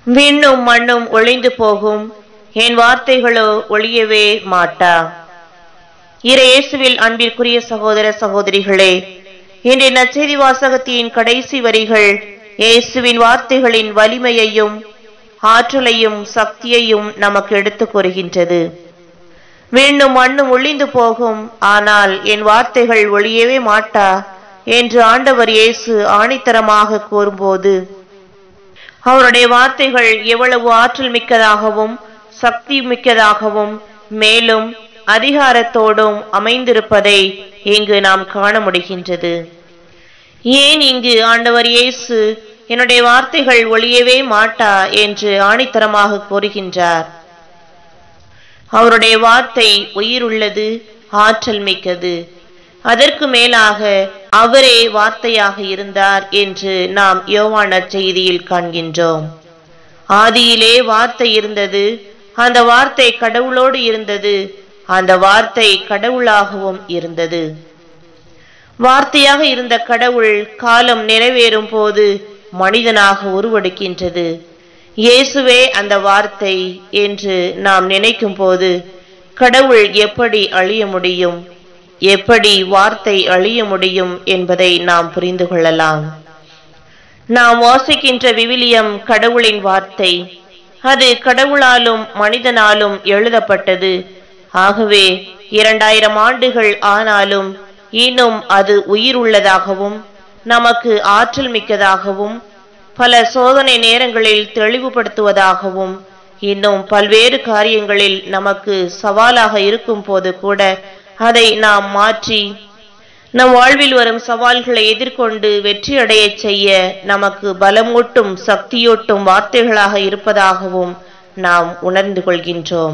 விண்ணும் மண்ணும் ஒளிந்து போகும் என் வார்த்தைகளோ ஒளியவே மாட்டா இறை இயேசுவில் அன்பிற்குரிய சகோதர சகோதரிகளே இன்றைய நற்செய்தி வாசகத்தின் கடைசி வரிகள் இயேசுவின் வார்த்தைகளின் வலிமையையும் ஆற்றலையும் சக்தியையும் நமக்கு எடுத்துக் கூறுகின்றது விண்ணும் மண்ணும் ஒளிந்து போகும் ஆனால் என் வார்த்தைகள் ஒளியவே மாட்டா என்று ஆண்டவர் இயேசு ஆணித்தரமாக கூறும்போது அவருடைய வார்த்தைகள் எவ்வளவு ஆற்றல் மிக்கதாகவும் சக்தி மிக்கதாகவும் மேலும் அதிகாரத்தோடும் அமைந்திருப்பதை இங்கு நாம் காண முடிகின்றது ஏன் இங்கு ஆண்டவர் இயேசு என்னுடைய வார்த்தைகள் ஒளியவே மாட்டா என்று ஆணித்தரமாக கூறுகின்றார் அவருடைய வார்த்தை உயிருள்ளது ஆற்றல் மிக்கது அதற்கு மேலாக அவரே வார்த்தையாக இருந்தார் என்று நாம் யோவான செய்தியில் காண்கின்றோம் ஆதியிலே வார்த்தை இருந்தது அந்த வார்த்தை கடவுளோடு இருந்தது அந்த வார்த்தை கடவுளாகவும் இருந்தது வார்த்தையாக இருந்த கடவுள் காலம் நிறைவேறும் போது மனிதனாக உருவெடுக்கின்றது இயேசுவே அந்த வார்த்தை என்று நாம் நினைக்கும் போது கடவுள் எப்படி அழிய முடியும் எப்படி வார்த்தை அழிய முடியும் என்பதை நாம் புரிந்து கொள்ளலாம் நாம் வாசிக்கின்ற விவிலியம் கடவுளின் வார்த்தை அது கடவுளாலும் மனிதனாலும் எழுதப்பட்டது ஆகவே இரண்டாயிரம் ஆண்டுகள் ஆனாலும் இன்னும் அது உயிர் உள்ளதாகவும் நமக்கு ஆற்றல் மிக்கதாகவும் பல சோதனை நேரங்களில் தெளிவுபடுத்துவதாகவும் இன்னும் பல்வேறு காரியங்களில் நமக்கு சவாலாக இருக்கும் போது கூட அதை நாம் மாற்றி நம் வாழ்வில் வரும் சவால்களை எதிர்கொண்டு வெற்றி அடையச் செய்ய நமக்கு பலமூட்டும் சக்தியூட்டும் வார்த்தைகளாக இருப்பதாகவும் நாம் உணர்ந்து கொள்கின்றோம்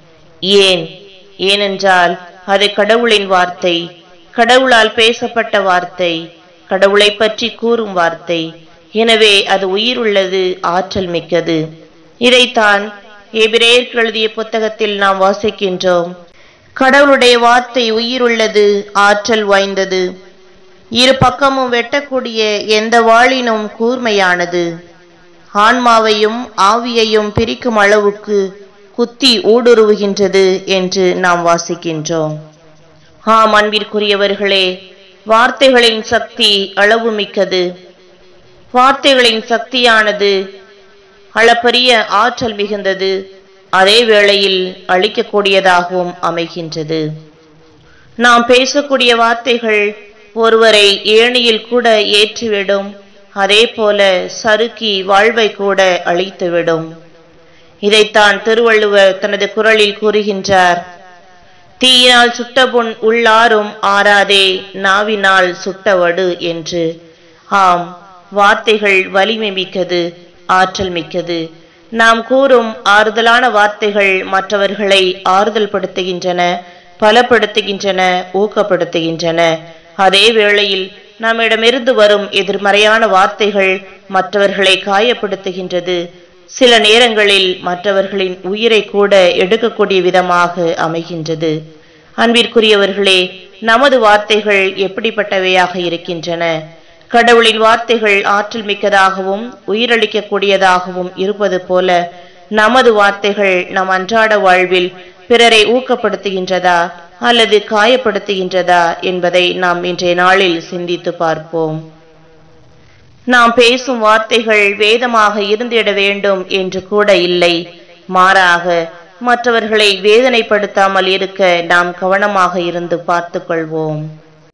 ஏன் ஏனென்றால் அது கடவுளின் வார்த்தை கடவுளால் பேசப்பட்ட வார்த்தை கடவுளை பற்றி கூறும் வார்த்தை எனவே அது உயிருள்ளது ஆற்றல் மிக்கது இதைத்தான் எபிரேயருக்கு எழுதிய புத்தகத்தில் நாம் வாசிக்கின்றோம் கடவுளுடைய வார்த்தை உயிருள்ளது ஆற்றல் வாய்ந்தது இரு பக்கமும் வெட்டக்கூடிய எந்த வாளினும் கூர்மையானது ஆன்மாவையும் ஆவியையும் பிரிக்கும் அளவுக்கு குத்தி ஊடுருவுகின்றது என்று நாம் வாசிக்கின்றோம் ஆம் அன்பிற்குரியவர்களே வார்த்தைகளின் சக்தி அளவு மிக்கது வார்த்தைகளின் சக்தியானது அளப்பரிய ஆற்றல் மிகுந்தது அதே வேளையில் அழிக்கக்கூடியதாகவும் அமைகின்றது நாம் பேசக்கூடிய வார்த்தைகள் ஒருவரை ஏணியில் கூட ஏற்றிவிடும் அதே போல சறுக்கி வாழ்வை கூட அழித்துவிடும் இதைத்தான் திருவள்ளுவர் தனது குரலில் கூறுகின்றார் தீயினால் சுட்டபுண் உள்ளாரும் ஆறாதே நாவினால் சுட்டவடு என்று ஆம் வார்த்தைகள் வலிமை மிக்கது ஆற்றல் மிக்கது நாம் கூறும் ஆறுதலான வார்த்தைகள் மற்றவர்களை ஆறுதல் படுத்துகின்றன பலப்படுத்துகின்றன ஊக்கப்படுத்துகின்றன அதே வேளையில் நம்மிடமிருந்து வரும் எதிர்மறையான வார்த்தைகள் மற்றவர்களை காயப்படுத்துகின்றது சில நேரங்களில் மற்றவர்களின் உயிரை கூட எடுக்கக்கூடிய விதமாக அமைகின்றது அன்பிற்குரியவர்களே நமது வார்த்தைகள் எப்படிப்பட்டவையாக இருக்கின்றன கடவுளின் வார்த்தைகள் ஆற்றல் மிக்கதாகவும் உயிரளிக்கக்கூடியதாகவும் இருப்பது போல நமது வார்த்தைகள் நம் அன்றாட வாழ்வில் பிறரை ஊக்கப்படுத்துகின்றதா அல்லது காயப்படுத்துகின்றதா என்பதை நாம் இன்றைய நாளில் சிந்தித்து பார்ப்போம் நாம் பேசும் வார்த்தைகள் வேதமாக இருந்திட வேண்டும் என்று கூட இல்லை மாறாக மற்றவர்களை வேதனைப்படுத்தாமல் இருக்க நாம் கவனமாக இருந்து பார்த்துக் கொள்வோம்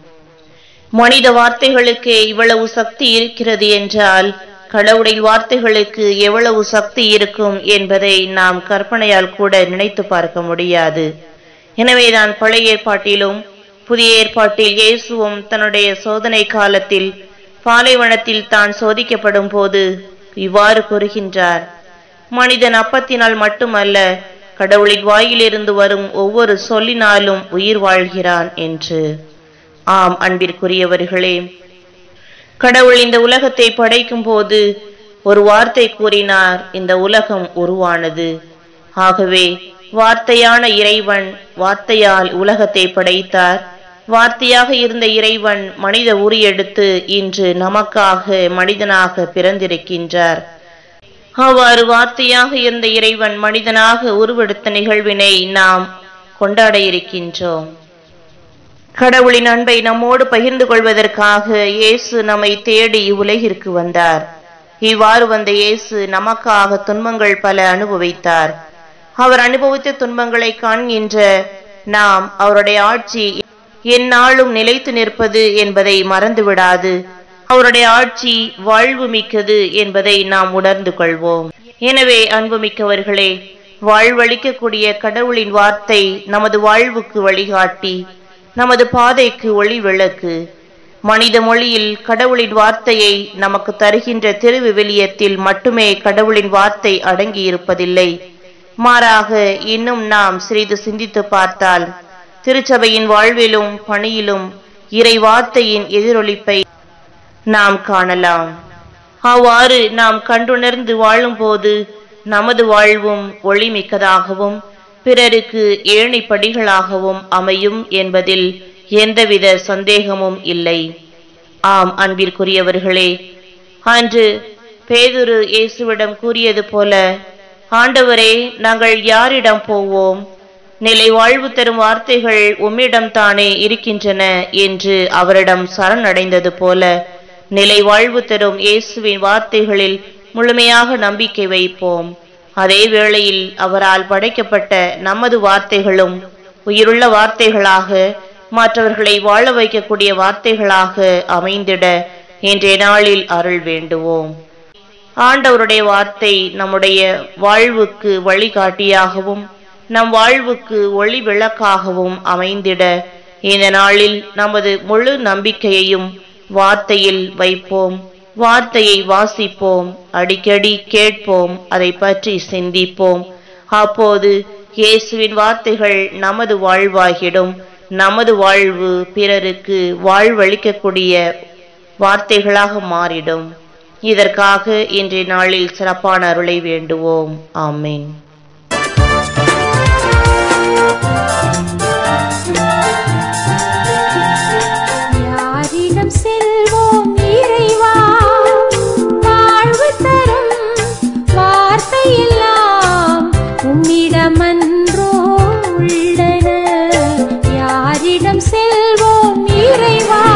மனித வார்த்தைகளுக்கு இவ்வளவு சக்தி இருக்கிறது என்றால் கடவுளின் வார்த்தைகளுக்கு எவ்வளவு சக்தி இருக்கும் என்பதை நாம் கற்பனையால் கூட நினைத்து பார்க்க முடியாது எனவேதான் பழைய ஏற்பாட்டிலும் புதிய ஏற்பாட்டில் இயேசுவும் தன்னுடைய சோதனை காலத்தில் பாலைவனத்தில் தான் சோதிக்கப்படும் போது இவ்வாறு கூறுகின்றார் மனிதன் அப்பத்தினால் மட்டுமல்ல கடவுளின் வாயிலிருந்து வரும் ஒவ்வொரு சொல்லினாலும் உயிர் வாழ்கிறான் என்று ஆம் அன்பிற்குரியவர்களே கடவுள் இந்த உலகத்தை படைக்கும் போது ஒரு வார்த்தை கூறினார் இந்த உலகம் உருவானது ஆகவே வார்த்தையான இறைவன் வார்த்தையால் உலகத்தை படைத்தார் வார்த்தையாக இருந்த இறைவன் மனித உரி எடுத்து இன்று நமக்காக மனிதனாக பிறந்திருக்கின்றார் அவ்வாறு வார்த்தையாக இருந்த இறைவன் மனிதனாக உருவெடுத்த நிகழ்வினை நாம் கொண்டாட இருக்கின்றோம் கடவுளின் அன்பை நம்மோடு பகிர்ந்து கொள்வதற்காக இயேசு நம்மை தேடி இவ்வுலகிற்கு வந்தார் இவ்வாறு வந்த இயேசு நமக்காக துன்பங்கள் பல அனுபவித்தார் அவர் அனுபவித்த துன்பங்களை காண்கின்ற நாம் அவருடைய ஆட்சி எந்நாளும் நிலைத்து நிற்பது என்பதை மறந்துவிடாது அவருடைய ஆட்சி வாழ்வு மிக்கது என்பதை நாம் உணர்ந்து கொள்வோம் எனவே அன்புமிக்கவர்களே வாழ்வளிக்கக்கூடிய கடவுளின் வார்த்தை நமது வாழ்வுக்கு வழிகாட்டி நமது பாதைக்கு ஒளி விளக்கு மனித மொழியில் கடவுளின் வார்த்தையை நமக்கு தருகின்ற திருவிவிலியத்தில் மட்டுமே கடவுளின் வார்த்தை அடங்கியிருப்பதில்லை மாறாக இன்னும் நாம் சிறிது சிந்தித்து பார்த்தால் திருச்சபையின் வாழ்விலும் பணியிலும் இறை வார்த்தையின் எதிரொலிப்பை நாம் காணலாம் அவ்வாறு நாம் கண்டுணர்ந்து வாழும்போது நமது வாழ்வும் ஒளிமிக்கதாகவும் பிறருக்கு ஏணிப்படிகளாகவும் அமையும் என்பதில் எந்தவித சந்தேகமும் இல்லை ஆம் அன்பிற்குரியவர்களே அன்று பேதுரு இயேசுவிடம் கூறியது போல ஆண்டவரே நாங்கள் யாரிடம் போவோம் நிலை வாழ்வு தரும் வார்த்தைகள் உம்மிடம் தானே இருக்கின்றன என்று அவரிடம் சரணடைந்தது போல நிலை வாழ்வு தரும் இயேசுவின் வார்த்தைகளில் முழுமையாக நம்பிக்கை வைப்போம் அதே வேளையில் அவரால் படைக்கப்பட்ட நமது வார்த்தைகளும் உயிருள்ள வார்த்தைகளாக மற்றவர்களை வாழ வைக்கக்கூடிய வார்த்தைகளாக அமைந்திட இன்றைய நாளில் அருள் வேண்டுவோம் ஆண்டவருடைய வார்த்தை நம்முடைய வாழ்வுக்கு வழிகாட்டியாகவும் நம் வாழ்வுக்கு ஒளி விளக்காகவும் அமைந்திட இந்த நாளில் நமது முழு நம்பிக்கையையும் வார்த்தையில் வைப்போம் வார்த்தையை வாசிப்போம் அடிக்கடி கேட்போம் அதை பற்றி சிந்திப்போம் அப்போது இயேசுவின் வார்த்தைகள் நமது வாழ்வாகிடும் நமது வாழ்வு பிறருக்கு வாழ்வளிக்கக்கூடிய வார்த்தைகளாக மாறிடும் இதற்காக இன்றைய நாளில் சிறப்பான அருளை வேண்டுவோம் ஆமீன் யாரிடம் செல்வோம் இறைவா வாழ்வு தரும் வார்த்தையெல்லாம் உம்மிடமன்றோ உள்ளன யாரிடம் செல்வோம் இறைவா